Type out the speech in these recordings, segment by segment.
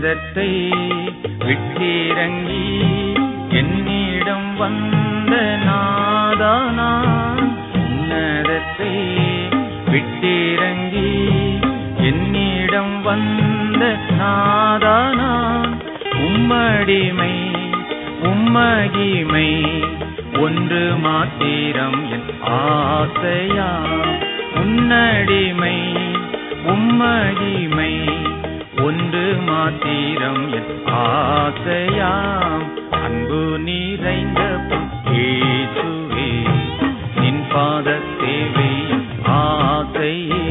உன்னதத்தை விட்டிறங்கி என்னிடம் வந்த நாதானான் உன்னதத்தை விட்டிறங்கி என்னிடம் வந்த நாதானான் உம்மடிமை உம்மகிமை ஒன்று மாத்திரம் என் ஆசையா உன்னடிமை உம்மகிமை ஒன்று மாத்திரம் என் ஆசையாம் அன்பு நிறைந்த இயேசுவே நின் பாத சேவை என் ஆசையே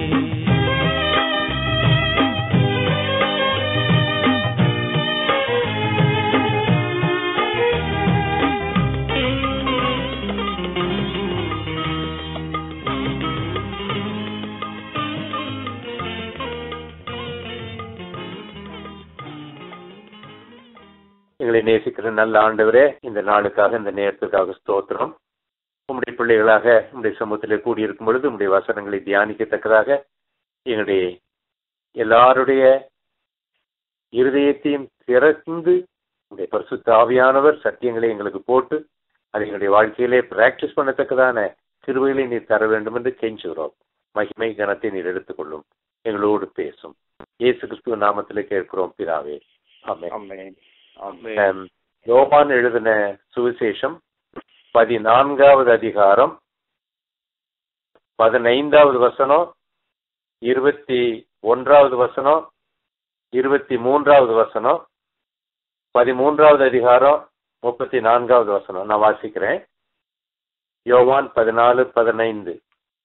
எங்களை நேசிக்கிற நல்ல ஆண்டவரே இந்த நாளுக்காக இந்த நேரத்துக்காக ஸ்தோத்திரம் உம்முடைய பிள்ளைகளாக உம்முடைய சமூகத்திலே கூடியிருக்கும் பொழுது உம்முடைய வசனங்களை தியானிக்கத்தக்கதாக எங்களுடைய எல்லாருடைய இருதயத்தையும் திறந்து உடைய பரிசுத்த ஆவியானவர் சத்தியங்களை எங்களுக்கு போட்டு அதை எங்களுடைய வாழ்க்கையிலே பிராக்டிஸ் பண்ணத்தக்கதான கிருபைகளை நீர் தர வேண்டும் என்று கெஞ்சுகிறோம் மகிமை கனத்தை நீர் எடுத்துக்கொள்ளும் எங்களோடு பேசும் இயேசு கிறிஸ்துவ நாமத்திலே கேட்கிறோம் பிதாவே ஆமென் ஆமென் ஆம், யோவான் எழுதின சுவிசேஷம் பதினான்காவது அதிகாரம் பதினைந்தாவது வசனம் இருபத்தி ஒன்றாவது வசனம் இருபத்தி மூன்றாவது வசனம் பதிமூன்றாவது அதிகாரம் முப்பத்தி நான்காவது வசனம் நான் வாசிக்கிறேன் யோவான் பதினாலு பதினைந்து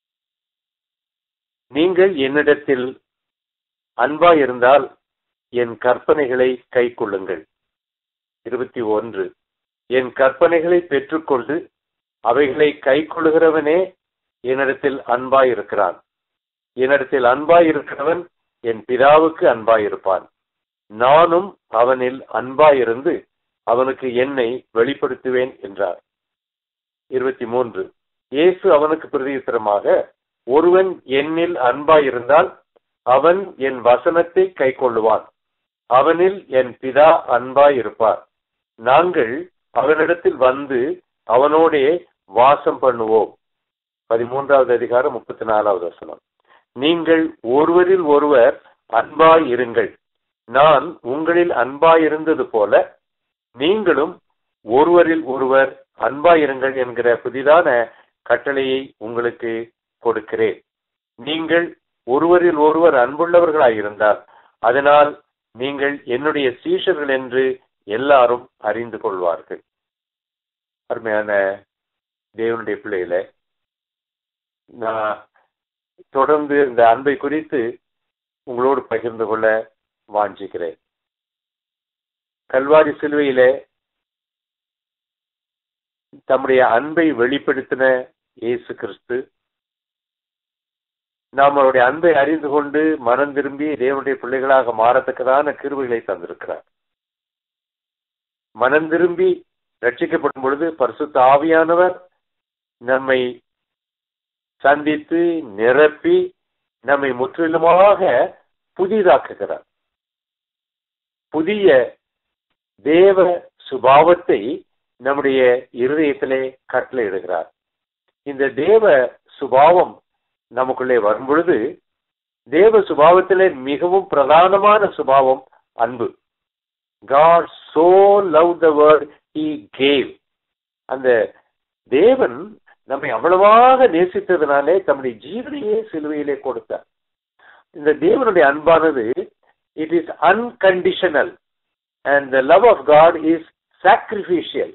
நீங்கள் என்னிடத்தில் அன்பா இருந்தால் என் கற்பனைகளை கைக்கொள்ளுங்கள் இருபத்தி ஒன்று என் கற்பனைகளை பெற்றுக்கொண்டு அவைகளை கைக்கொள்ளுகிறவனே என்னிடத்தில் அன்பாய் இருக்கிறான் என்னிடத்தில் அன்பாய் இருக்கிறவன் என் பிதாவுக்கு அன்பாய் இருப்பான் நானும் அவனில் அன்பாயிருந்து அவனுக்கு என்னை வெளிப்படுத்துவேன் என்றார் இருபத்தி மூன்று இயேசு அவனுக்கு பிரதியுத்தரமாக ஒருவன் என்னில் அன்பாயிருந்தால் அவன் என் வசனத்தை கைக்கொள்ளுவான் அவனில் என் பிதா அன்பாயிருப்பார் நாங்கள் அவனிடத்தில் வந்து அவனோடே வாசம் பண்ணுவோம் பதிமூன்றாவது அதிகாரம் முப்பத்தி நாலாவது வசனம் நீங்கள் ஒருவரில் ஒருவர் அன்பாய் இருங்கள் நான் உங்களில் அன்பாய் இருந்தது போல நீங்களும் ஒருவரில் ஒருவர் அன்பாய் இருங்கள் என்கிற புதிதான கட்டளையை உங்களுக்கு கொடுக்கிறேன் நீங்கள் ஒருவரில் ஒருவர் அன்புள்ளவர்களாய் இருந்தால் அதனால் நீங்கள் என்னுடைய சீஷர்கள் என்று எல்லாரும் அறிந்து கொள்வார்கள் அருமையான தேவனுடைய பிள்ளைகளை நான் தொடர்ந்து இந்த அன்பை குறித்து உங்களோடு பகிர்ந்து கொள்ள வாஞ்சிக்கிறேன் கல்வாரி சிலுவையிலே தம்முடைய அன்பை வெளிப்படுத்தின இயேசு கிறிஸ்து நாம் அவருடைய அன்பை அறிந்து கொண்டு மனம் திரும்பி தேவனுடைய பிள்ளைகளாக மாறத்தக்கதான கிருபைகளை தந்திருக்கிறார் மனம் திரும்பி ரட்சிக்கப்படும் பொழுது பரிசுத்த ஆவியானவர் நம்மை சந்தித்து நிரப்பி நம்மை முற்றிலுமாக புதிதாக்குகிறார் புதிய தேவ சுபாவத்தை நம்முடைய இருதயத்திலே கட்டளையிடுகிறார் இந்த தேவ சுபாவம் நமக்குள்ளே வரும் பொழுது தேவ சுபாவத்திலே மிகவும் பிரதானமான சுபாவம் அன்பு God so love the word he gave அந்த தேவன் நம்மை அவ்வளவாக நேசித்ததுனாலே தம்முடைய ஜீவனையே சிலுவையிலே கொடுத்தார் இந்த தேவனுடைய அன்பானது it is unconditional and the love of God is sacrificial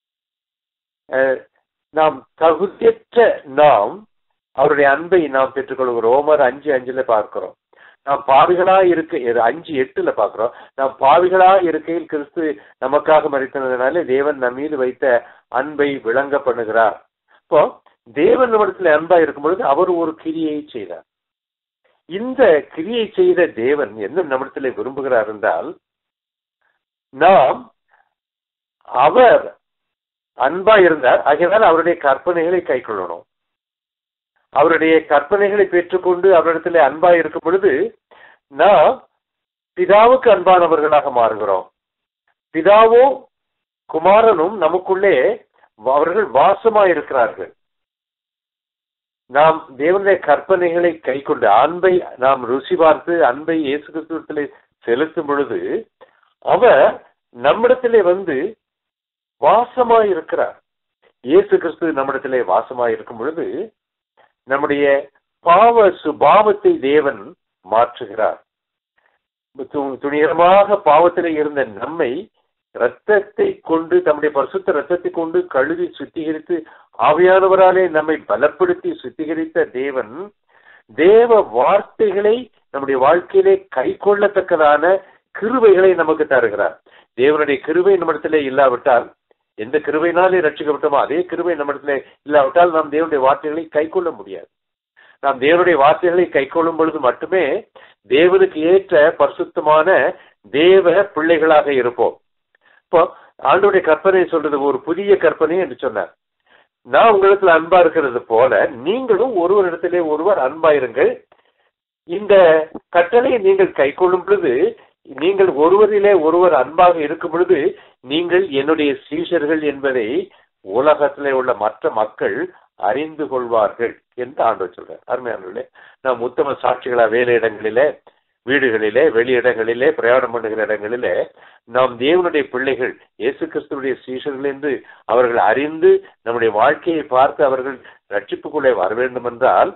நாம் தகுதியற்ற நாம் அவருடைய அன்பை நாம் பெற்றுக்கொள்கிறோம் ரோமர் அஞ்சு அஞ்சுல பார்க்கிறோம் நாம் பாவிகளா இருக்க அஞ்சு எட்டுல பாக்குறோம் நாம் பாவிகளா இருக்கையில் கிறிஸ்து நமக்காக மறித்தனதுனால தேவன் நம் மீது வைத்த அன்பை விளங்க பண்ணுகிறார் இப்போ தேவன் நம்மிடத்துல அன்பா இருக்கும் பொழுது அவர் ஒரு கிரியை செய்தார் இந்த கிரியை செய்த தேவன் என்ன நம்மிடத்துல விரும்புகிறார் என்றால் நாம் அவர் அன்பா இருந்தார் ஆகையால் அவருடைய கற்பனைகளை கை கொள்ளணும் அவருடைய கற்பனைகளை பெற்றுக்கொண்டு அவரிடத்துல அன்பா இருக்கும் பொழுது நாம் பிதாவுக்கு அன்பானவர்களாக மாறுகிறோம் பிதாவும் குமாரனும் நமக்குள்ளே அவர்கள் வாசமாய் இருக்கிறார்கள் நாம் தேவனுடைய கற்பனைகளை கை கொண்டு அன்பை நாம் ருசி பார்த்து அன்பை இயேசு கிறிஸ்துவத்திலே செலுத்தும் பொழுது அவர் நம்மிடத்திலே வந்து வாசமாய் இருக்கிறார் இயேசு கிறிஸ்து நம்மிடத்திலே வாசமாய் இருக்கும் பொழுது நம்முடைய பாவ சுபாவத்தை தேவன் மாற்றுகிறார் து- துணிகரமாக பாவத்திலே இருந்த நம்மை ரத்தத்தை கொண்டு தம்முடைய பரிசுத்த ரத்தத்தை கொண்டு கழுவி சுத்திகரித்து ஆவியானவராலே நம்மை பலப்படுத்தி சுத்திகரித்த தேவன் தேவ வார்த்தைகளை நம்முடைய வாழ்க்கையிலே கை கொள்ளத்தக்கதான கிருபைகளை நமக்கு தருகிறார் தேவனுடைய கிருபை நம்மிடத்திலே இல்லாவிட்டால் எந்த கிருபையினாலே ரட்சிக்கப்பட்டோமோ அதே கிருபை நம்மிடத்திலே இல்லாவிட்டால் நாம் தேவனுடைய வார்த்தைகளை கை கொள்ள முடியாது நாம் தேவனுடைய வார்த்தைகளை கை கொள்ளும் பொழுது மட்டுமே தேவனுக்கு ஏற்ற பரிசுத்தமான தேவ பிள்ளைகளாக இருப்போம் இப்போ ஆண்டோடைய கற்பனை சொல்றது ஒரு புதிய கற்பனை என்று சொன்னார் நான் உங்களுக்கு அன்பா இருக்கிறது போல நீங்களும் ஒருவரிடத்திலே ஒருவர் அன்பாயிருங்கள் இந்த கட்டளையை நீங்கள் கை கொள்ளும் பொழுது நீங்கள் ஒருவரிலே ஒருவர் அன்பாக இருக்கும் பொழுது நீங்கள் என்னுடைய சீஷர்கள் என்பதை உலகத்திலே உள்ள மற்ற மக்கள் அறிந்து கொள்வார்கள் என்று ஆண்டவர் சொல்றார் அருமையானவர்களே நாம் உத்தம சாட்சிகளா வேலையிடங்களிலே வீடுகளிலே வெளியிடங்களிலே பிரயாணம் பண்ணுகிற இடங்களிலே நாம் தேவனுடைய பிள்ளைகள் இயேசு கிறிஸ்துவுடைய சீஷர்கள் என்று அவர்கள் அறிந்து நம்முடைய வாழ்க்கையை பார்த்து அவர்கள் ரட்சிப்புக்குள்ளே வர வேண்டும் என்றால்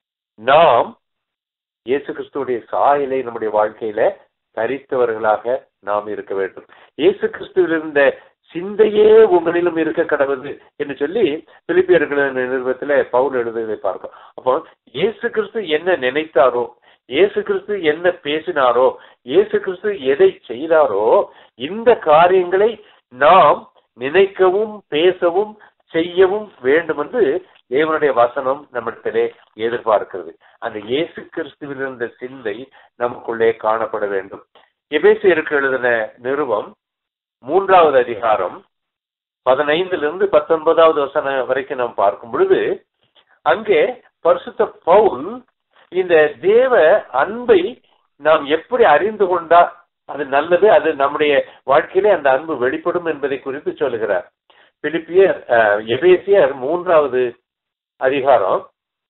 நாம் இயேசு கிறிஸ்துவுடைய சாயலை நம்முடைய வாழ்க்கையில தரித்தவர்களாக நாம் இருக்க வேண்டும் இயேசு கிறிஸ்துவில் இருந்த சிந்தையே உங்களிலும் இருக்க கடவுது என்று சொல்லி பிலிப்பியர்களின் நிறுவனத்துல பவுல் எழுதுவதை பார்க்கிறோம் அப்போ இயேசு கிறிஸ்து என்ன நினைத்தாரோ இயேசு கிறிஸ்து என்ன பேசினாரோ இயேசு கிறிஸ்து எதை செய்தாரோ இந்த காரியங்களை நாம் நினைக்கவும் பேசவும் செய்யவும் வேண்டும் என்று தேவனுடைய வசனம் நம்மிடத்திலே எதிர்பார்க்கிறது அந்த இயேசு கிறிஸ்துவில் இருந்த சிந்தை நமக்குள்ளே காணப்பட வேண்டும் எபேசியருக்கு எழுதின நிறுவம் மூன்றாவது அதிகாரம் பதினைந்திலிருந்து பத்தொன்பதாவது வசனம் வரைக்கும் நாம் பார்க்கும் பொழுது அங்கே பரிசுத்த பவுல் இந்த தேவ அன்பை நாம் எப்படி அறிந்து கொண்டா அது நல்லது அது நம்முடைய வாழ்க்கையிலே அந்த அன்பு வெளிப்படும் என்பதை குறித்து சொல்லுகிறார் பிலிப்பியர் அஹ், எபேசியர் மூன்றாவது அதிகாரம்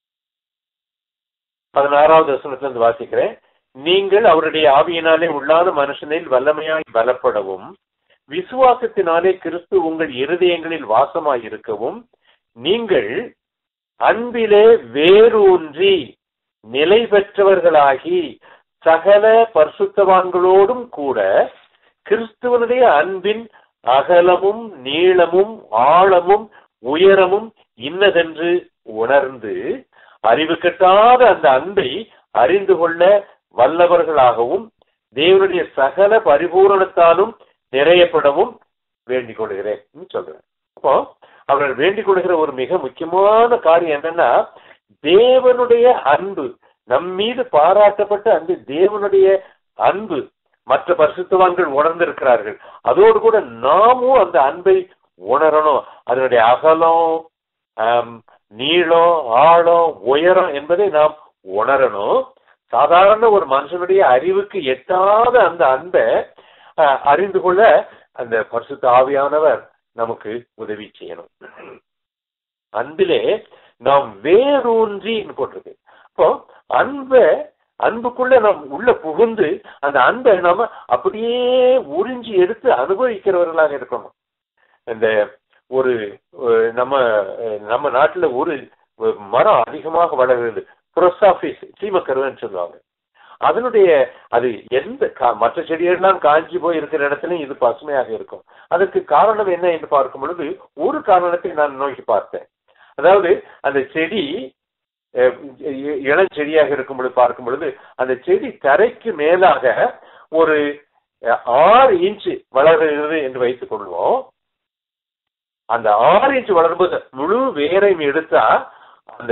பதினாறாவது வசனத்திலிருந்து வாசிக்கிறேன் நீங்கள் அவருடைய ஆவியினாலே உள்ளான மனுஷனில் வல்லமையாய் பலப்படவும் விசுவாசத்தினாலே கிறிஸ்து உங்கள் இருதயங்களில் வாசமாய் இருக்கவும் நீங்கள் அன்பிலே வேரூன்றி நிலை பெற்றவர்களாகி சகல பரிசுத்தவான்களோடும் கூட கிறிஸ்துவனுடைய அன்பின் அகலமும் நீளமும் ஆழமும் உயரமும் இன்னதென்று உணர்ந்து அறிவு கெட்டாத அந்த அன்பை அறிந்து கொள்ள வல்லவர்களாகவும் தேவனுடைய சகல பரிபூரணத்தாலும் நிறையப்படவும் வேண்டிக் கொள்கிறேன் சொல்றேன் அப்போ அவர்கள் வேண்டிக் கொள்கிற ஒரு மிக முக்கியமான காரியம் என்னன்னா தேவனுடைய அன்பு நம் மீது பாராட்டப்பட்ட அந்த தேவனுடைய அன்பு மற்ற பரிசுத்தவான்கள் உணர்ந்திருக்கிறார்கள் அதோடு கூட நாமும் அந்த அன்பை உணரணும் அதனுடைய அகலம் ஆம், நீளம் ஆழம் உயரம் என்பதை நாம் உணரணும் சாதாரண ஒரு மனுஷனுடைய அறிவுக்கு எட்டாத அந்த அன்பை அஹ், அறிந்து கொள்ள அந்த பரிசுத்த ஆவியானவர் நமக்கு உதவி செய்யணும் அன்பிலே நாம் வேரூன்றி போட்டிருக்கு அப்போ அன்பை அன்புக்குள்ள நாம் உள்ள புகுந்து அந்த அன்பை நாம அப்படியே உறிஞ்சி எடுத்து அனுபவிக்கிறவர்களாக இருக்கணும் இந்த ஒரு அஹ், நம்ம அஹ், நம்ம நாட்டுல ஒரு ஒரு மரம் அதிகமாக வளருது புரோசாஃபிஸ் சீமக்கருவன்னு சொல்லுவாங்க அதனுடைய அது எந்த கா- மற்ற செடிகள்லாம் காஞ்சி போய் இருக்கிற இடத்துலயும் இது பசுமையாக இருக்கும் அதற்கு காரணம் என்ன என்று பார்க்கும் பொழுது ஒரு காரணத்தை நான் நோக்கி பார்த்தேன் அதாவது அந்த செடி அஹ், இ- இளஞ்செடியாக இருக்கும் பொழுது பார்க்கும் பொழுது அந்த செடி தரைக்கு மேலாக ஒரு அஹ், ஆறு இன்ச் வளருகிறது என்று வைத்துக் கொள்வோம் அந்த ஆறு இன்ச் வளரும்போது முழு வேரையும் எடுத்தா அந்த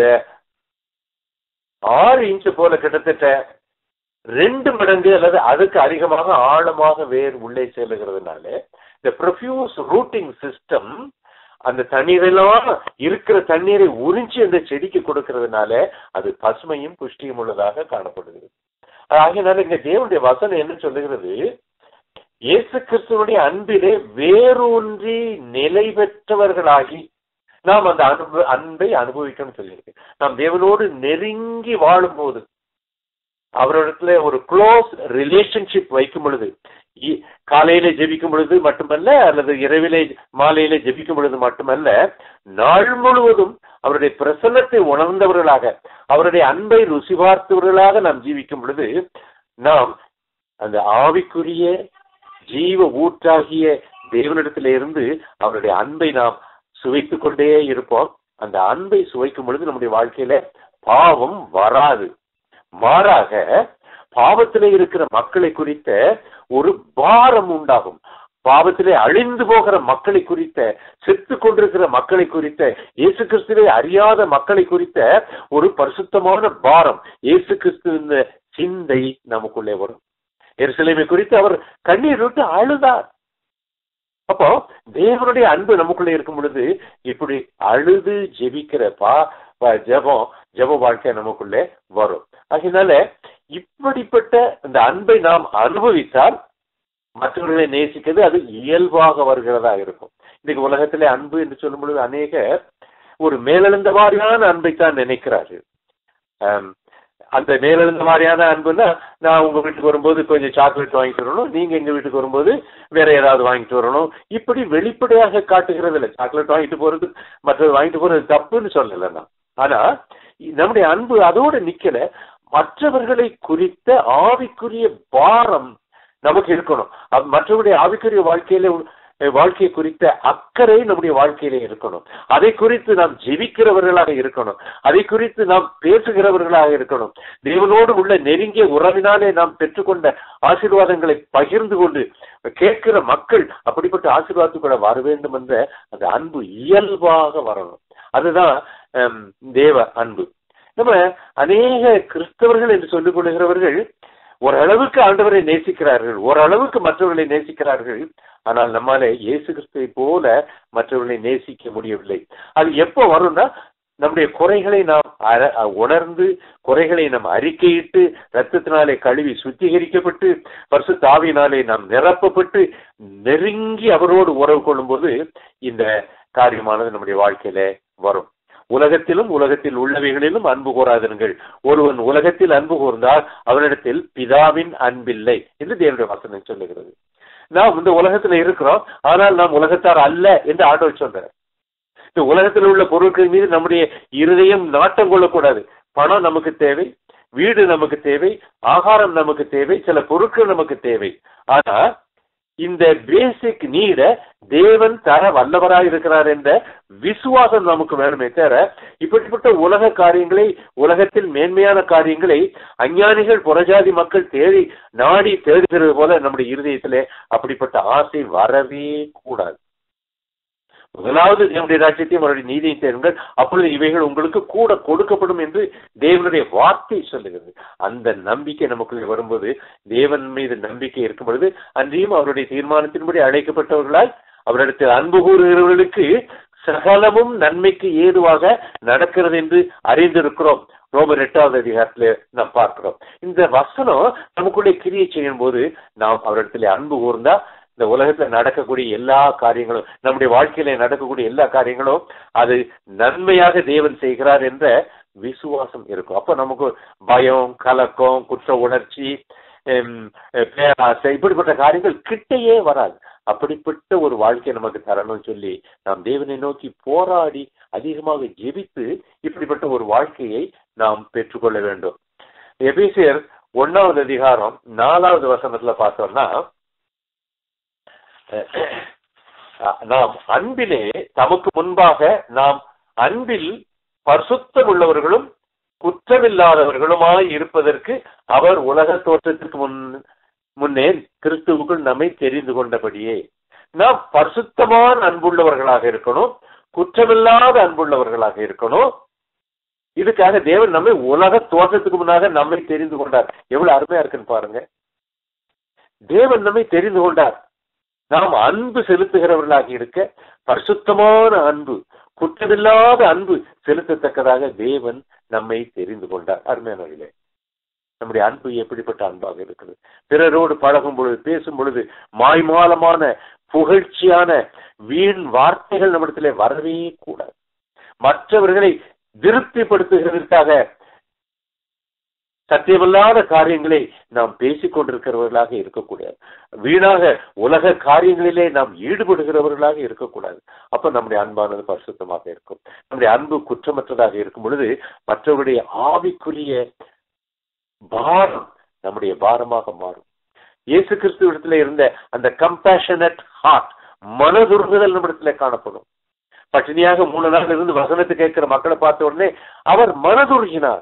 ஆறு இன்ச் போல கிட்டத்தட்ட ரெண்டு மடங்கு அல்லது அதுக்கு அதிகமாக ஆழமாக வேர் உள்ளே செல்லுகிறதுனால இந்த ப்ரொஃபியூஸ் ரூட்டிங் சிஸ்டம் அந்த தண்ணீரெல்லாம் இருக்கிற தண்ணீரை உறிஞ்சி அந்த செடிக்கு கொடுக்கறதுனால அது பசுமையும் புஷ்டியும் உள்ளதாக காணப்படுகிறது ஆகையினால இங்க தேவனுடைய வசனம் என்ன சொல்லுகிறது இயேசு கிறிஸ்துவனுடைய அன்பிலே வேரூன்றி நிலை பெற்றவர்களாகி நாம் அந்த அனுபவ அன்பை அனுபவிக்கணும்னு சொல்லியிருக்கு நாம் தேவனோடு நெருங்கி வாழும்போது அவரிடத்துல ஒரு க்ளோஸ் ரிலேஷன்ஷிப் வைக்கும் பொழுது இ- காலையில ஜெபிக்கும் பொழுது மட்டுமல்ல அல்லது இரவிலே மாலையில ஜெபிக்கும் பொழுது மட்டுமல்ல நாள் முழுவதும் அவருடைய பிரசன்னத்தை உணர்ந்தவர்களாக அவருடைய அன்பை ருசி பார்த்தவர்களாக நாம் ஜீவிக்கும் பொழுது நாம் அந்த ஆவிக்குரிய ஜீவ ஊற்றாகிய தேவனிடத்தில இருந்து அவருடைய அன்பை நாம் சுவைத்துக் கொண்டே இருப்போம் அந்த அன்பை சுவைக்கும் பொழுது நம்முடைய வாழ்க்கையில பாவம் வராது மாறாக பாவத்திலே இருக்கிற மக்களை குறித்த ஒரு பாரம் உண்டாகும் பாவத்திலே அழிந்து போகிற மக்களை குறித்த செத்து கொண்டிருக்கிற மக்களை குறித்த இயேசு கிறிஸ்துவை அறியாத மக்களை குறித்த ஒரு பரிசுத்தமான பாரம் இயேசு கிறிஸ்துவின் சிந்தை நமக்குள்ளே வரும் எருசலேமை குறித்து அவர் கண்ணீர் விட்டு அழுதார் அப்போ தேவனுடைய அன்பு நமக்குள்ளே இருக்கும் பொழுது இப்படி அழுது ஜெபிக்கிற பா ப- ஜெபம் ஜெப வாழ்க்கை நமக்குள்ளே வரும் அதனால இப்படிப்பட்ட இந்த அன்பை நாம் அனுபவித்தால் மற்றவர்களை நேசிக்கிறது அது இயல்பாக வருகிறதா இருக்கும் இன்னைக்கு உலகத்திலே அன்பு என்று சொல்லும் பொழுது அநேக ஒரு மேலெழுந்த மாதிரியான அன்பைத்தான் நினைக்கிறார்கள் ஆம், அந்த மேலெழுந்த மாதிரியான அன்புன்னா நான் உங்க வீட்டுக்கு வரும்போது கொஞ்சம் சாக்லேட் வாங்கிட்டு வரணும் நீங்க எங்க வீட்டுக்கு வரும்போது வேற ஏதாவது வாங்கிட்டு வரணும் இப்படி வெளிப்படையாக காட்டுகிறது இல்லை சாக்லேட் வாங்கிட்டு போறது மற்றது வாங்கிட்டு போறது தப்புன்னு சொல்லல நான் ஆனா நம்முடைய அன்பு அதோட நிக்கல மற்றவர்களை குறித்த ஆவிக்குரிய பாரம் நமக்கு இருக்கணும் அது மற்றவருடைய ஆவிக்குரிய வாழ்க்கையில உ- வாழ்க்கை குறித்த அக்கறை நம்முடைய வாழ்க்கையிலே இருக்கணும் அதை குறித்து நாம் ஜெபிக்கிறவர்களாக இருக்கணும் அதை குறித்து நாம் பேசுகிறவர்களாக இருக்கணும் தேவனோடு உள்ள நெருங்கிய உறவினாலே நாம் பெற்றுக்கொண்ட ஆசீர்வாதங்களை பகிர்ந்து கொண்டு கேட்கிற மக்கள் அப்படிப்பட்ட ஆசீர்வாதத்துக்குள்ள வர வேண்டும் என்ற அந்த அன்பு இயல்பாக வரணும் அதுதான் ஹம், தேவ அன்பு நம்ம அநேக கிறிஸ்தவர்கள் என்று சொல்லிக் கொள்கிறவர்கள் ஓரளவுக்கு ஆண்டவரை நேசிக்கிறார்கள் ஓரளவுக்கு மற்றவர்களை நேசிக்கிறார்கள் ஆனால் நம்மால இயேசு கிறிஸ்துவை போல மற்றவர்களை நேசிக்க முடியவில்லை அது எப்போ வரும்னா நம்முடைய குறைகளை நாம் அற- உணர்ந்து குறைகளை நாம் அறிக்கையிட்டு ரத்தத்தினாலே கழுவி சுத்திகரிக்கப்பட்டு பரிசு தாவினாலே நாம் நிரப்பப்பட்டு நெருங்கி அவரோடு உறவு கொள்ளும்போது இந்த காரியமானது நம்முடைய வாழ்க்கையில வரும் உலகத்திலும் உலகத்தில் உள்ளவைகளிலும் அன்பு கூறாதிருங்கள் ஒருவன் உலகத்தில் அன்பு கூர்ந்தால் அவனிடத்தில் பிதாவின் அன்பில்லை என்று தேவனுடைய வசனம் சொல்லுகிறது நாம் இந்த உலகத்துல இருக்கிறோம் ஆனால் நாம் உலகத்தார் அல்ல என்று ஆண்டவர் சொல்றார் இந்த உலகத்தில் உள்ள பொருட்கள் மீது நம்முடைய இருதயம் நாட்டம் கொள்ளக்கூடாது பணம் நமக்கு தேவை வீடு நமக்கு தேவை ஆகாரம் நமக்கு தேவை சில பொருட்கள் நமக்கு தேவை ஆனா இந்த பேசிக் நீட தேவன் தர வல்லவராய் இருக்கிறார் என்ற விசுவாசம் நமக்கு வேணுமே தவிர இப்படிப்பட்ட உலக காரியங்களை உலகத்தில் மேன்மையான காரியங்களை அஞ்ஞானிகள் புறஜாதி மக்கள் தேடி நாடி தேடுகிறது போல நம்முடைய இருதயத்திலே அப்படிப்பட்ட ஆசை வரவே கூடாது முதலாவது தேவனுடைய ராஜ்யத்தையும் அவருடைய நீதியை தேடுங்கள் அப்பொழுது இவைகள் உங்களுக்கு கூட கொடுக்கப்படும் என்று தேவனுடைய வார்த்தை சொல்லுகிறது அந்த நம்பிக்கை நமக்குள்ளே வரும்போது தேவன் மீது நம்பிக்கை இருக்கும் பொழுது அன்றியும் அவருடைய தீர்மானத்தின்படி அழைக்கப்பட்டவர்களால் அவரிடத்தில் அன்பு கூறுகிறவர்களுக்கு சகலமும் நன்மைக்கு ஏதுவாக நடக்கிறது என்று அறிந்திருக்கிறோம் ரோமர் எட்டாவது அதிகாரத்துல நாம் பார்க்கிறோம் இந்த வசனம் நமக்குள்ளே கிரியை செய்யும் போது நாம் அவரிடத்துல அன்பு கூர்ந்தா இந்த உலகத்துல நடக்கக்கூடிய எல்லா காரியங்களும் நம்முடைய வாழ்க்கையில நடக்கக்கூடிய எல்லா காரியங்களும் அது நன்மையாக தேவன் செய்கிறார் என்ற விசுவாசம் இருக்கும் அப்ப நமக்கு பயம் கலக்கம் குற்ற உணர்ச்சி ஹம், பேராசை இப்படிப்பட்ட காரியங்கள் கிட்டையே வராது அப்படிப்பட்ட ஒரு வாழ்க்கை நமக்கு தரணும்னு சொல்லி நாம் தேவனை நோக்கி போராடி அதிகமாக ஜெபித்து இப்படிப்பட்ட ஒரு வாழ்க்கையை நாம் பெற்றுக்கொள்ள வேண்டும் எபேசியர் ஒன்னாவது அதிகாரம் நாலாவது வசனத்துல பார்த்தோம்னா அஹ், நாம் அன்பிலே தமக்கு முன்பாக நாம் அன்பில் பரிசுத்தம் உள்ளவர்களும் குற்றமில்லாதவர்களுமாய் இருப்பதற்கு அவர் உலக தோற்றத்துக்கு முன் முன்னே கிறிஸ்துவுக்குள் நம்மை தெரிந்து கொண்டபடியே நாம் பரிசுத்தமான அன்புள்ளவர்களாக இருக்கணும் குற்றமில்லாத அன்புள்ளவர்களாக இருக்கணும் இதுக்காக தேவன் நம்மை உலக தோற்றத்துக்கு முன்னாக நம்மை தெரிந்து கொண்டார் எவ்வளவு அருமையா இருக்குன்னு பாருங்க தேவன் நம்மை தெரிந்து கொண்டார் நாம் அன்பு செலுத்துகிறவர்களாக இருக்க பரிசுத்தமான அன்பு குற்றமில்லாத அன்பு செலுத்தத்தக்கதாக தேவன் நம்மை தெரிந்து கொண்டார் அருமையானவர்களே நம்முடைய அன்பு எப்படிப்பட்ட அன்பாக இருக்குது பிறரோடு பழகும் பொழுது பேசும் பொழுது மாய்மாலமான புகழ்ச்சியான வீண் வார்த்தைகள் நம்மிடத்திலே வரவே கூடாது மற்றவர்களை திருப்திப்படுத்துகிறதற்காக சத்தியமில்லாத காரியங்களை நாம் பேசிக் கொண்டிருக்கிறவர்களாக இருக்கக்கூடாது வீணாக உலக காரியங்களிலே நாம் ஈடுபடுகிறவர்களாக இருக்கக்கூடாது அப்ப நம்முடைய அன்பானது பரிசுத்தமாக இருக்கும் நம்முடைய அன்பு குற்றமற்றதாக இருக்கும் பொழுது மற்றவருடைய ஆவிக்குரிய பாரம் நம்முடைய பாரமாக மாறும் இயேசு கிறிஸ்துவிடத்துல இருந்த அந்த கம்பேஷனட் ஹார்ட் மனதுருகுதல் நம்மிடத்துல காணப்படும் பட்டினியாக மூணு நாள் இருந்து வசனத்தை கேட்கிற மக்களை பார்த்த உடனே அவர் மனதுருகினார்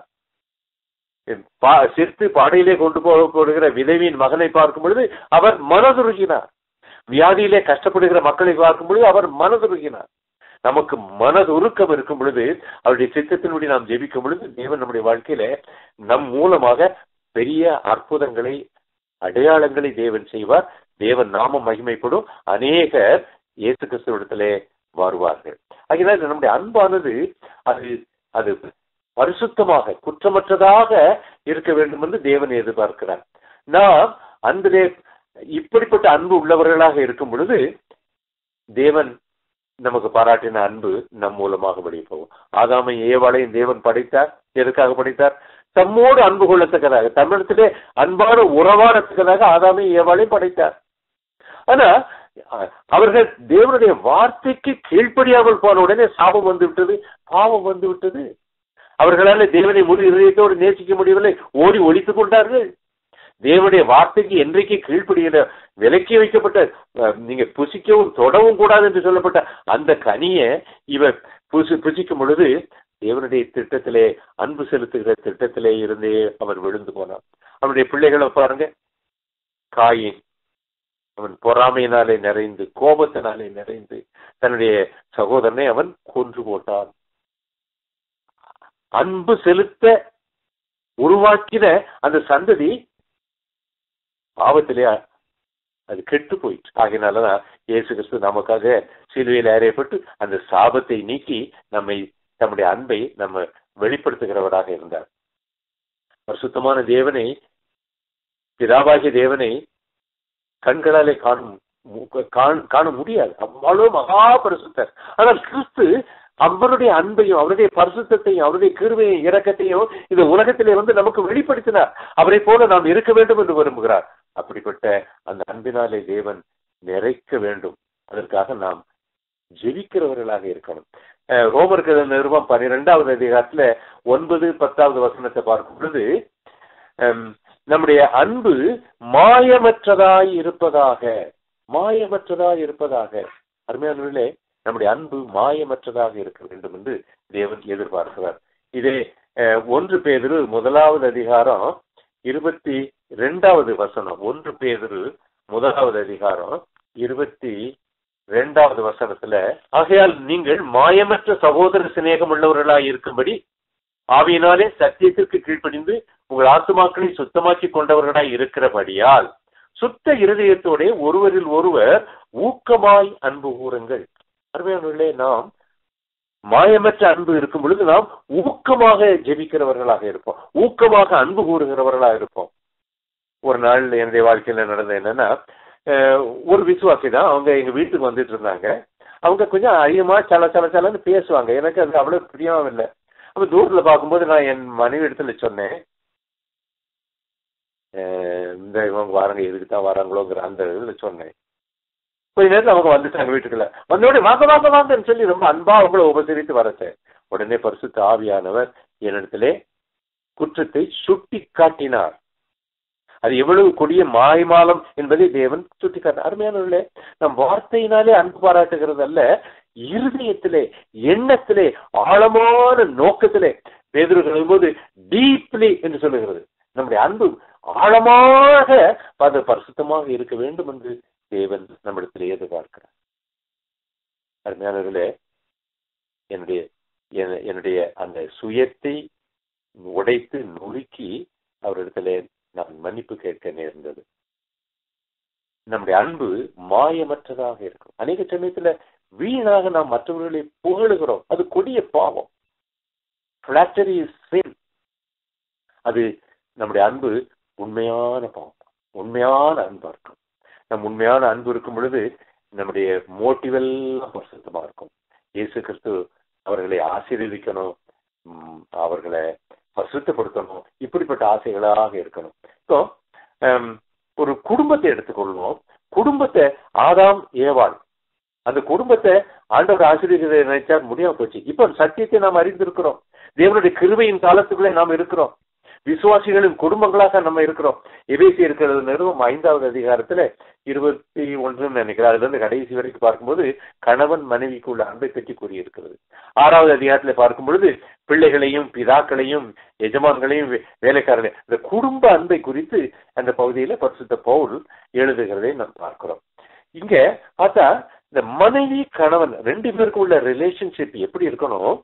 பா- சிரித்து பாடையிலே கொண்டு போகப்படுகிற விதவியின் மகனை பார்க்கும் பொழுது அவர் மனதுருகினார் வியாதியிலே கஷ்டப்படுகிற மக்களை பார்க்கும் பொழுது அவர் மனதுருகினார் நமக்கு மனதுருக்கம் இருக்கும் பொழுது அவருடைய சித்தத்தினுடைய நாம் ஜெபிக்கும் பொழுது தேவன் நம்முடைய வாழ்க்கையில நம் மூலமாக பெரிய அற்புதங்களை அடையாளங்களை தேவன் செய்வார் தேவன் நாமம் மகிமைப்படும் அநேகர் இயேசு கிறிஸ்துவிடத்திலே வருவார்கள் ஆகையினால் நம்முடைய அன்பானது அது அது பரிசுத்தமாக குற்றமற்றதாக இருக்க வேண்டும் என்று தேவன் எதிர்பார்க்கிறார் நாம் அன்பிலே இப்படிப்பட்ட அன்பு உள்ளவர்களாக இருக்கும் பொழுது தேவன் நமக்கு பாராட்டின அன்பு நம் மூலமாக வெளியே போகும் ஆதாமை ஏவாளையும் தேவன் படைத்தார் எதுக்காக படைத்தார் தம்மோடு அன்பு கொள்ளத்தக்கதாக தமிழத்திலே அன்பான உறவாடத்தக்கதாக ஆதாமை ஏவாளையும் படைத்தார் ஆனா அ- அவர்கள் தேவனுடைய வார்த்தைக்கு கீழ்ப்படியாமல் போன உடனே சாபம் வந்து விட்டது பாவம் வந்து விட்டது அவர்களால தேவனை முழு இதயத்தோடு நேசிக்க முடியவில்லை ஓடி ஒழித்துக் கொண்டார்கள் தேவனுடைய வார்த்தைக்கு என்றைக்கு கீழ்ப்படியில விலக்கி வைக்கப்பட்ட அஹ், நீங்க புசிக்கவும் தொடவும் கூடாது என்று சொல்லப்பட்ட அந்த கனியை இவர் புசி புசிக்கும் பொழுது தேவனுடைய திட்டத்திலே அன்பு செலுத்துகிற திட்டத்திலே இருந்தே அவர் விழுந்து போனார் அவனுடைய பிள்ளைகளை பாருங்க காயின் அவன் பொறாமையினாலே நிறைந்து கோபத்தினாலே நிறைந்து தன்னுடைய சகோதரனை அவன் கொன்று போட்டான் அன்பு செலுத்த உருவாக்கின அந்த சந்ததி பாவத்திலே அது கெட்டு போயிற்று ஆகையினாலதான் இயேசு கிறிஸ்து நமக்காக சிலுவையில் அறையப்பட்டு அந்த சாபத்தை நீக்கி நம்மை தம்முடைய அன்பை நம்ம வெளிப்படுத்துகிறவராக இருந்தார் பரிசுத்தமான தேவனை பிதாவாகிய தேவனை கண்களாலே காணும் மு- காண- காண முடியாது அவ்வளவு மகா பரிசுத்தர் ஆனால் கிறிஸ்து அவருடைய அன்பையும் அவருடைய பரிசுத்தத்தையும் அவருடைய கிருபையும் இரக்கத்தையும் இந்த உலகத்திலே வந்து நமக்கு வெளிப்படுத்தினார் அவரை போல நாம் இருக்க வேண்டும் என்று விரும்புகிறார் அப்படிப்பட்ட அந்த அன்பினாலே தேவன் நிறைக்க வேண்டும் அதற்காக நாம் ஜெபிக்கிறவர்களாக இருக்கணும் அஹ் ரோமருக்கு நிருபம் பன்னிரெண்டாவது அதிகாரத்துல ஒன்பது பத்தாவது வசனத்தை பார்க்கும் பொழுது ஹம், நம்முடைய அன்பு மாயமற்றதாய் இருப்பதாக மாயமற்றதாய் இருப்பதாக அருமையானவர்களே நம்முடைய அன்பு மாயமற்றதாக இருக்க வேண்டும் என்று தேவன் எதிர்பார்க்கிறார் இதே அஹ், ஒன்று பேதுரு முதலாவது அதிகாரம் இருபத்தி ரெண்டாவது வசனம் ஒன்று பேதுரு முதலாவது அதிகாரம் இருபத்தி இரண்டாவது வசனத்துல ஆகையால் நீங்கள் மாயமற்ற சகோதர சிநேகம் உள்ளவர்களாய் இருக்கும்படி ஆவியினாலே சத்தியத்திற்கு கீழ்ப்படிந்து உங்கள் ஆத்துமாக்களை சுத்தமாக்கி கொண்டவர்களாய் இருக்கிறபடியால் சுத்த இருதயத்தோட ஒருவரில் ஒருவர் ஊக்கமாய் அன்பு கூறுங்கள் அருமையானவர்களே நாம் மாயமற்ற அன்பு இருக்கும் பொழுது நாம் ஊக்கமாக ஜெபிக்கிறவர்களாக இருப்போம் ஊக்கமாக அன்பு கூறுகிறவர்களாக இருப்போம் ஒரு நாள் என்னுடைய வாழ்க்கையில நடந்தது என்னன்னா அஹ், ஒரு விசுவாசி தான் அவங்க எங்க வீட்டுக்கு வந்துட்டு இருந்தாங்க அவங்க கொஞ்சம் அதிகமா சல சல சலன்னு பேசுவாங்க எனக்கு அது அவ்வளவு பிரியமும் இல்லை அப்ப தூரத்துல பார்க்கும்போது நான் என் மனைவி இடத்துல சொன்னேன் அஹ், இந்த இவங்க வராங்க எதுக்கு தான் வராங்களோங்கிற அந்த இதுல சொன்னேன் கொஞ்ச நேரத்துல அவங்க வந்துட்டாங்க வீட்டுக்குள்ள வந்தோடனே வாங்க வாங்க வாங்கன்னு சொல்லி ரொம்ப அன்பா அவங்கள உபசரித்து வரச்சேன் உடனே பரிசுத்த ஆவியானவர் என்னிடத்திலே குற்றத்தை சுட்டி காட்டினார் அது எவ்வளவு கொடிய மாய்மாலம் என்பதை தேவன் சுட்டிக்காட்டினார் அருமையானவர்களே நம் வார்த்தையினாலே அன்பு பாராட்டுகிறது அல்ல இருதயத்திலே எண்ணத்திலே ஆழமான நோக்கத்திலே பேதுரு போது டீப்லி என்று சொல்லுகிறது நம்முடைய அன்பு ஆழமாக அது பரிசுத்தமாக இருக்க வேண்டும் என்று தேவன் நம்மிடத்தில் எதிர்பார்க்கிறார் அருமையானவர்களே என்னுடைய என- என்னுடைய அந்த சுயத்தை உடைத்து நொறுக்கி அவரிடத்திலே நான் மன்னிப்பு கேட்க நேர்ந்தது நம்முடைய அன்பு மாயமற்றதாக இருக்கும் அநேக சமயத்துல வீணாக நாம் மற்றவர்களை புகழுகிறோம் அது கொடிய பாவம் Flattery is sin. அது நம்முடைய அன்பு உண்மையான பாவம் உண்மையான அன்பா இருக்கும் நம் உண்மையான அன்பு இருக்கும் பொழுது நம்முடைய மோட்டிவ் எல்லாம் பரிசுத்தமா இருக்கும் இயேசு கிறிஸ்து அவர்களை ஆசீர்வதிக்கணும் உம், அவர்களை பரிசுத்தப்படுத்தணும் இப்படிப்பட்ட ஆசைகளாக இருக்கணும் இப்போ ஹம், ஒரு குடும்பத்தை எடுத்துக்கொள்வோம் குடும்பத்தை ஆதாம் ஏவாள் அந்த குடும்பத்தை ஆண்டவர் ஆசிரியர்களை நினைச்சா முடியாம போச்சு இப்ப சத்தியத்தை நாம் அறிந்திருக்கிறோம் தேவனுடைய கிருபையின் காலத்துக்குள்ளே நாம் இருக்கிறோம் விசுவாசிகளின் குடும்பங்களாக நம்ம இருக்கிறோம் எபேசி இருக்கிறது நிறுவம் ஐந்தாவது அதிகாரத்துல இருபத்தி ஒன்றுன்னு நினைக்கிறேன் அதுல இருந்து கடைசி வரைக்கும் பார்க்கும்போது கணவன் மனைவிக்கு உள்ள அன்பை பற்றி கூறியிருக்கிறது ஆறாவது அதிகாரத்துல பார்க்கும் பொழுது பிள்ளைகளையும் பிதாக்களையும் எஜமான்களையும் வே- வேலைக்காரர்களையும் இந்த குடும்ப அன்பை குறித்து அந்த பகுதியில பரிசுத்த பவுல் எழுதுகிறதை நாம் பார்க்கிறோம் இங்க பார்த்தா இந்த மனைவி கணவன் ரெண்டு பேருக்கும் உள்ள ரிலேஷன்ஷிப் எப்படி இருக்கணும்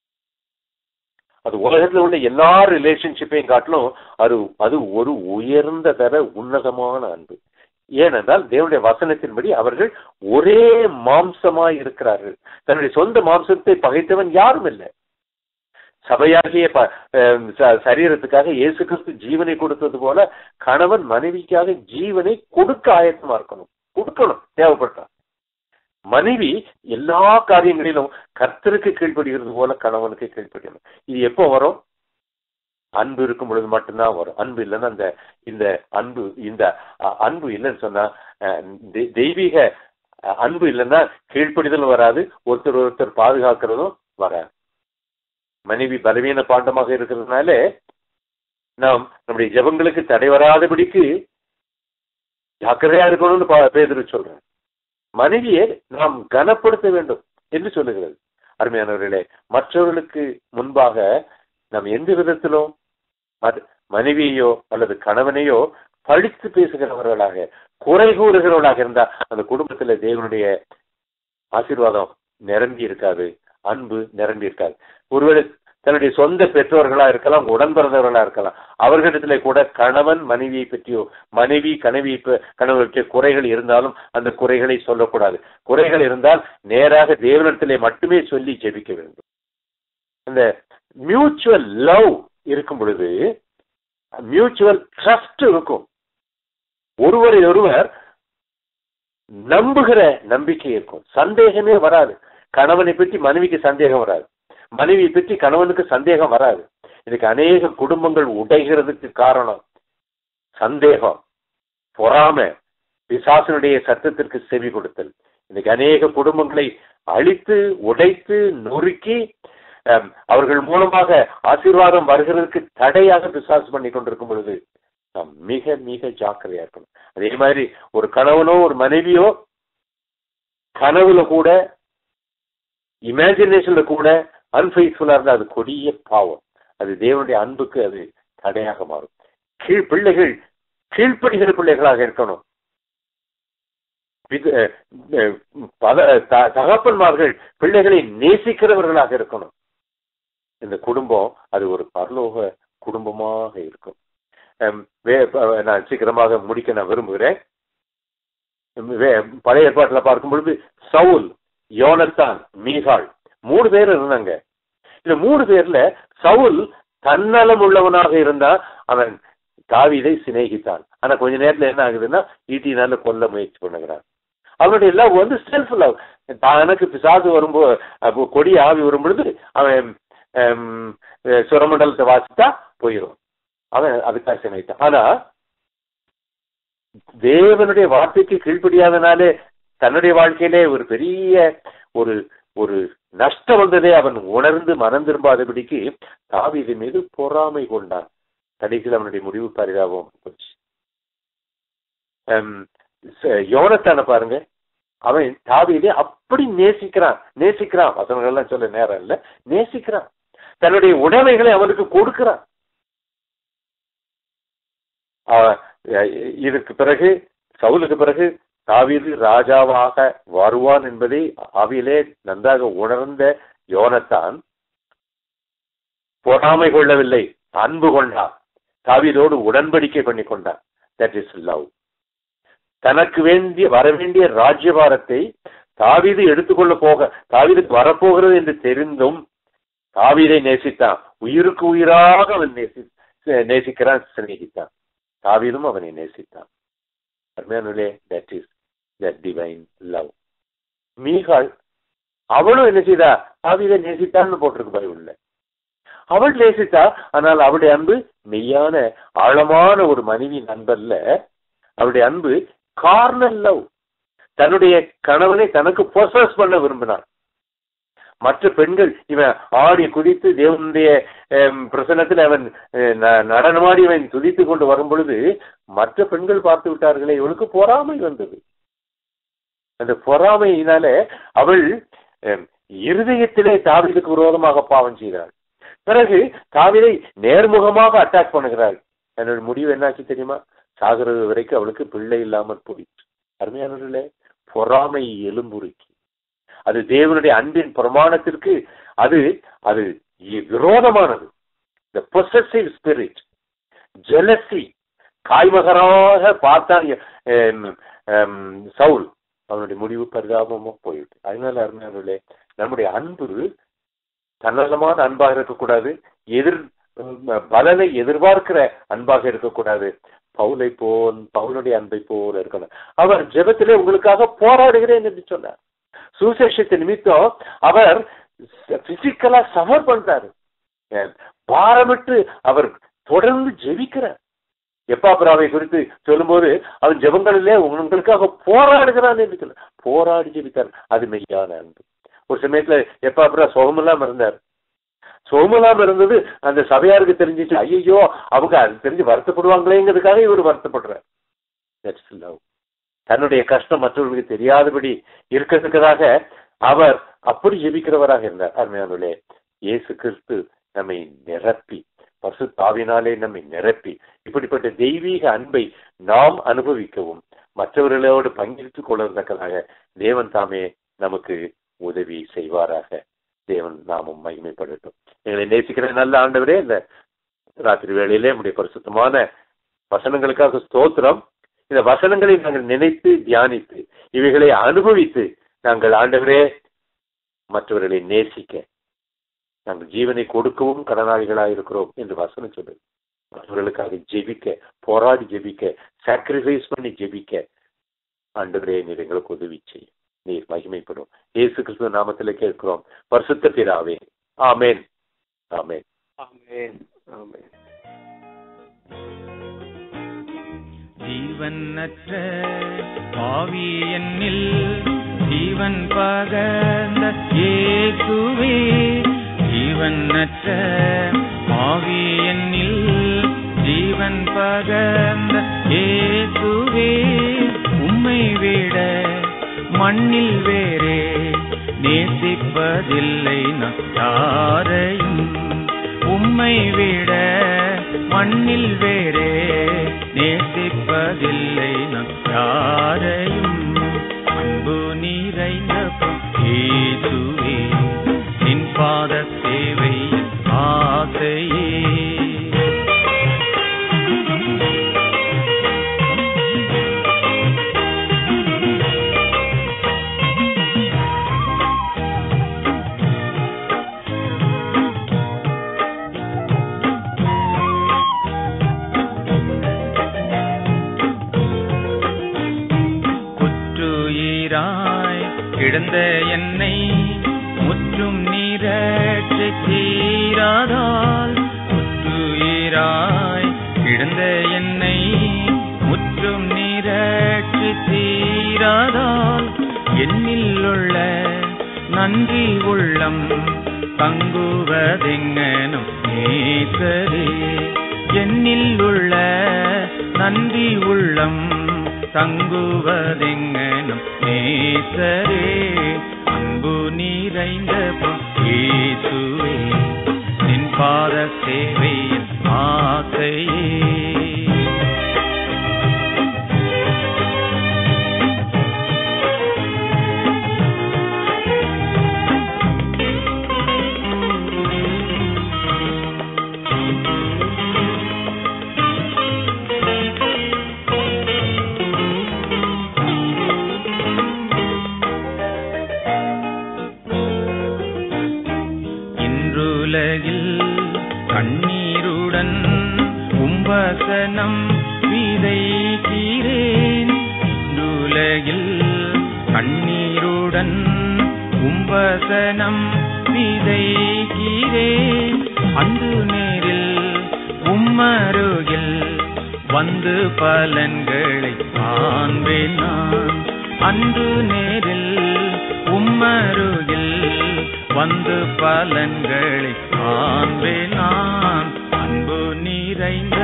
அது உலகத்துல உள்ள எல்லா ரிலேஷன்ஷிப்பையும் காட்டிலும் அது அது ஒரு உயர்ந்த தர உன்னதமான அன்பு ஏனென்றால் தேவனுடைய வசனத்தின்படி அவர்கள் ஒரே மாம்சமாய் இருக்கிறார்கள் தன்னுடைய சொந்த மாம்சத்தை பகைத்தவன் யாரும் இல்லை சபையாகிய ப- அஹ் ச- சரீரத்துக்காக இயேசு கிறிஸ்து ஜீவனை கொடுத்தது போல கணவன் மனைவிக்காக ஜீவனை கொடுக்க ஆயத்தமா இருக்கணும் கொடுக்கணும் தேவைப்பட்டா மனைவி எல்லா காரியங்களிலும் கர்த்தருக்கு கீழ்ப்படுகிறது போல கணவனுக்கு கீழ்ப்படியணும் இது எப்போ வரும் அன்பு இருக்கும் பொழுது மட்டும்தான் வரும் அன்பு இல்லைன்னா அந்த இந்த அன்பு இந்த அஹ், அன்பு இல்லைன்னு சொன்னா அஹ், தெ- தெய்வீக அஹ், அன்பு இல்லைன்னா கீழ்ப்படிதலும் வராது ஒருத்தர் ஒருத்தர் பாதுகாக்கிறதும் வராது மனைவி பலவீன பாண்டமாக இருக்கிறதுனால நாம் நம்முடைய ஜெபங்களுக்கு தடை வராதபடிக்கு ஜாக்கிரதையா இருக்கணும்னு பா- பேதுரு சொல்றேன் மனைவியை நாம் கனப்படுத்த வேண்டும் என்று சொல்லுகிறது அருமையானவர்களே மற்றவர்களுக்கு முன்பாக நாம் எந்த விதத்திலும் மத- மனைவியையோ அல்லது கணவனையோ பழித்து பேசுகிறவர்களாக குறை கூறுகிறவர்களாக இருந்தா அந்த குடும்பத்துல தேவனுடைய ஆசீர்வாதம் நிரம்பி இருக்காது அன்பு நிரம்பி இருக்காது ஒருவேளை தன்னுடைய சொந்த பெற்றோர்களா இருக்கலாம் உடன் பிறந்தவர்களா இருக்கலாம் அவர்களிடத்திலே கூட கணவன் மனைவியை பற்றியோ மனைவி கணவி கணவருக்கு குறைகள் இருந்தாலும் அந்த குறைகளை சொல்லக்கூடாது குறைகள் இருந்தால் நேராக தேவனிடத்திலே மட்டுமே சொல்லி ஜெபிக்க வேண்டும் அந்த மியூச்சுவல் லவ் இருக்கும் பொழுது மியூச்சுவல் ட்ரஸ்ட் இருக்கும் ஒருவரை ஒருவர் நம்புகிற நம்பிக்கை இருக்கும் சந்தேகமே வராது கணவனை பற்றி மனைவிக்கு சந்தேகம் வராது மனைவியை பற்றி கணவனுக்கு சந்தேகம் வராது இதுக்கு அநேக குடும்பங்கள் உடைகிறதுக்கு காரணம் சந்தேகம் பொறாமை பிசாசனுடைய சத்தத்திற்கு செவி கொடுத்தல் இன்னைக்கு அநேக குடும்பங்களை அழித்து உடைத்து நொறுக்கி அம், அவர்கள் மூலமாக ஆசீர்வாதம் வருகிறதுக்கு தடையாக பிசாசு பண்ணி கொண்டிருக்கும் பொழுது நாம் மிக மிக ஜாக்கிரதையா இருக்கணும் அதே மாதிரி ஒரு கணவனோ ஒரு மனைவியோ கனவுல கூட இமேஜினேஷன்ல கூட அன்ஃபெய்த்ஃபுல்லா இருந்தா அது கொடிய பாவம் அது தேவனுடைய அன்புக்கு அது தடையாக மாறும் கீழ் பிள்ளைகள் கீழ்ப்படுகிற பிள்ளைகளாக இருக்கணும் பித- அஹ் பல த- தகப்பன்மார்கள் பிள்ளைகளை நேசிக்கிறவர்களாக இருக்கணும் இந்த குடும்பம் அது ஒரு பரலோக குடும்பமாக இருக்கும் அம், வே- ப- நான் சீக்கிரமாக முடிக்க நான் விரும்புகிறேன் வே- பழைய ஏற்பாட்டில் பார்க்கும் பொழுது சவுல் யோனத்தான் மீகாள் மூணு பேர் இருந்தாங்க இந்த மூணு பேர்ல சவுல் தன்னலம் உள்ளவனாக இருந்தா அவன் தாவீதை சிநேகித்தான் ஆனா கொஞ்ச நேரத்துல என்ன ஆகுதுன்னா ஈட்டினால கொல்ல முயற்சி பண்ணுகிறான் அவனுடைய லவ் வந்து செல்ஃப் லவ் தனக்கு பிசாசு வரும்போது அப்போ கொடி ஆவி வரும் பொழுது அவன் ஹம், அஹ், சுரமண்டலத்தை வாசித்தா போயிடும் அவன் அதுக்காக சிநேகித்தான் ஆனா தேவனுடைய வார்த்தைக்கு கீழ்ப்படியாதனாலே தன்னுடைய வாழ்க்கையிலே ஒரு பெரிய ஒரு ஒரு நஷ்டம் வந்ததே அவன் உணர்ந்து மனம் திரும்பாதபடிக்கு தாவீது மீது பொறாமை கொண்டான் கடைசியில் அவனுடைய முடிவு பரிதாபம் போச்சு ஹம், ச- யோனத்தான பாருங்க அவன் தாவீதை அப்படி நேசிக்கிறான் நேசிக்கிறான் வசனங்கள்லாம் சொல்ல நேரம் இல்ல நேசிக்கிறான் தன்னுடைய உடைமைகளை அவனுக்கு கொடுக்கிறான் அவன், அஹ், இதற்கு பிறகு சவுலுக்கு பிறகு தாவீது ராஜாவாக வருவான் என்பதை ஆவியிலே நன்றாக உணர்ந்த யோனத்தான் பொறாமை கொள்ளவில்லை அன்பு கொண்டான் தாவீதோடு உடன்படிக்கை பண்ணி கொண்டான் தட் இஸ் லவ் தனக்கு வேண்டிய வரவேண்டிய ராஜ்யபாரத்தை தாவீது எடுத்துக்கொள்ள போக தாவீதுக்கு வரப்போகிறது என்று தெரிந்தும் தாவீதை நேசித்தான் உயிருக்கு உயிராக அவன் நேசி சே- நேசிக்கிறான் சிநேகித்தான் தாவீதும் அவனை நேசித்தான் அருமையானே that is the divine love மீகாள் அவளும் என்ன செய்தா தாவீதை நேசித்தான்னு போட்டிருக்கு பைபிள்ல அவள் நேசித்தா ஆனால் அவளுடைய அன்பு மெய்யான ஆழமான ஒரு மனைவி நண்பர்ல அவளுடைய அன்பு கார்னல் லவ் தன்னுடைய கணவனை தனக்கு பொசஸ் பண்ண விரும்பினாள் மற்ற பெண்கள் இவன் ஆடி குதித்து தேவனுடைய அம், பிரசன்னத்தில் அவன் அஹ், ந- நடனமாடி அவன் துதித்து கொண்டு வரும் பொழுது மற்ற பெண்கள் பார்த்து விட்டார்களே இவளுக்கு பொறாமை வந்தது அந்த பொறாமையினால அவள் அம், இருதயத்திலே தாவீதுக்கு விரோதமாக பாவம் செய்தாள் பிறகு தாவீதை நேர்முகமாக அட்டாக் பண்ணுகிறாள் என்னோட முடிவு என்னாச்சு தெரியுமா சாகிறது வரைக்கும் அவளுக்கு பிள்ளை இல்லாமல் போயிற்று அருமையானவர்களே பொறாமை எலும்புருக்கி அது தேவனுடைய அன்பின் பிரமாணத்திற்கு அது அது இ- விரோதமானது த பொசசிவ் ஸ்பிரிட் ஜெலசி காய்மகராக பார்த்தான் எம், எம், சவுல் அவனுடைய முடிவு பரிதாபமா போயிட்டு அதனால அருமையானவர்களே நம்முடைய அன்பு தன்னலமான அன்பாக இருக்கக்கூடாது எதிர் பலனை எதிர்பார்க்கிற அன்பாக இருக்கக்கூடாது பவுலை போல் பவுலுடைய அன்பை போல இருக்கணும் அவர் ஜெபத்திலே உங்களுக்காக போராடுகிறேன் என்று சொன்னார் சுசேஷத்தை நிமித்தம் அவர் பிசிக்கலா சஃபர் பண்றாரு அஹ் பாரமிட்டு அவர் தொடர்ந்து ஜெபிக்கிறார் எப்பாபுராவை குறித்து சொல்லும்போது அவன் ஜெபங்களிலே உங்களுக்காக போராடுகிறான் என்று சொல்ல போராடி ஜெபித்தார் அது மெய்யான அன்பு ஒரு சமயத்துல எப்பாபுரா சோகமில்லாம இருந்தார் சோகமில்லாம இருந்தது அந்த சபையாருக்கு தெரிஞ்சிச்சு ஐயோ அவங்க அது தெரிஞ்சு வருத்தப்படுவாங்களேங்கிறதுக்காக இவர் வருத்தப்படுறார் That's love. தன்னுடைய கஷ்டம் மற்றவர்களுக்கு தெரியாதபடி இருக்கிறதுக்காக அவர் அப்படி ஜெபிக்கிறவராக இருந்தார் அருமையானே இயேசு கிறிஸ்து நம்மை நிரப்பி பசு தாவினாலே நம்மை நிரப்பி இப்படிப்பட்ட தெய்வீக அன்பை நாம் அனுபவிக்கவும் மற்றவர்களோடு பங்கெடுத்துக் கொள்ளத்தக்கதாக தேவன் தாமே நமக்கு உதவி செய்வாராக தேவன் நாமும் மகிமைப்படட்டும் எங்களை நேசிக்கிற நல்ல ஆண்டவரே இந்த ராத்திரி வேளையிலே நம்முடைய பரிசுத்தமான வசனங்களுக்காக ஸ்தோத்திரம் இந்த வசனங்களை நாங்கள் நினைத்து தியானித்து இவைகளை அனுபவித்து நாங்கள் ஆண்டவரே மற்றவர்களை நேசிக்க நாங்கள் ஜீவனை கொடுக்கவும் கடனாளிகளாக இருக்கிறோம் என்று வசனம் சொல்லு மற்றவர்களுக்காக ஜெபிக்க போராடி ஜெபிக்க சாக்ரிஃபைஸ் பண்ணி ஜெபிக்க ஆண்டவரே நீர் எங்களுக்கு உதவி செய்யும் நீர் மகிமைப்படும் இயேசு கிறிஸ்துவ நாமத்தில் கேட்கிறோம் பரிசுத்த பிதாவே ஆமென் ஆமென் ஆமென் ஆமென் ஜீவனற்ற பாவி என்னில் ஜீவன் பகர்ந்த இயேசுவே ஜீவனற்ற பாவி என்னில் ஜீவன் பகர்ந்த இயேசுவே உம்மை விட மண்ணில் வேறே நேசிப்பதில்லை நான் யாரையும் உம்மை விட மண்ணில் வேறே நேசிப்பதில்லை நான் யாரையும் அன்பு நிறைந்த இயேசுவே நின் பாத சேவை ஆசையே குற்றுயிராய் கிடந்த என்னை முற்றும் நீரற்றி தீராதால் குற்றுயிராய் கிடந்த என்னை முற்றும் நீரற்றி தீராதால் என்னில் உள்ள நன்றி உள்ளம் தங்குவதெங்கனும் நேசரே என்னில் உள்ள நன்றி உள்ளம் தங்குவதெங்கனும் நேசரே அன்பு நிறைந்த இயேசுவே நின் பாத சேவையின் ஆசையே வேளையில் கண்ணீருடன் உம்பசனம் விதைக்கிறேன் அன்று நேரில் உம்மருகில் வந்து பலன்களை காண்பேன் நான் அன்று நேரில் உம்மருகில் வந்து பலன்களை காண்பேன் நான் அன்பு நிறைந்த